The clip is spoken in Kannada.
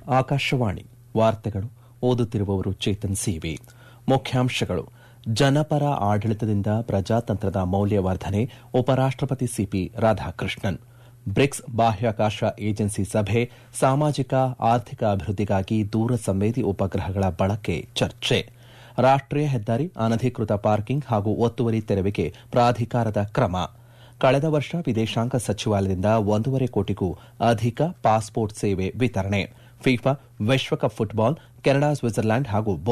ಆಕಾಶವಾಣಿ ವಾರ್ತೆಗಳು ಓದುತ್ತಿರುವವರು ಚೇತನ್ ಸಿವಿ ಮುಖ್ಯಾಂಶಗಳು ಜನಪರ ಆಡಳಿತದಿಂದ ಪ್ರಜಾತಂತ್ರದ ಮೌಲ್ಯವರ್ಧನೆ ಉಪರಾಷ್ಟಪತಿ ಸಿಪಿ ರಾಧಾಕೃಷ್ಣನ್ ಬ್ರಿಕ್ಸ್ ಬಾಹ್ಯಾಕಾಶ ಏಜೆನ್ಸಿ ಸಭೆ ಸಾಮಾಜಿಕ ಆರ್ಥಿಕ ಅಭಿವೃದ್ದಿಗಾಗಿ ದೂರ ಸಂವೇದಿ ಉಪಗ್ರಹಗಳ ಬಳಕೆ ಚರ್ಚೆ ರಾಷ್ಟೀಯ ಹೆದ್ದಾರಿ ಅನಧಿಕೃತ ಪಾರ್ಕಿಂಗ್ ಹಾಗೂ ಒತ್ತುವರಿ ತೆರವಿಗೆ ಪ್ರಾಧಿಕಾರದ ಕ್ರಮ ಕಳೆದ ವರ್ಷ ವಿದೇಶಾಂಗ ಸಚಿವಾಲಯದಿಂದ ಒಂದೂವರೆ ಕೋಟಿಗೂ ಅಧಿಕ ಪಾಸ್ಪೋರ್ಟ್ ಸೇವೆ ವಿತರಣೆ ಫಿಫಾ ವಿಶ್ವಕಪ್ ಫುಟ್ಬಾಲ್ ಕೆನಡಾ ಸ್ವಿಟ್ಜರ್ಲ್ಯಾಂಡ್ ಹಾಗೂ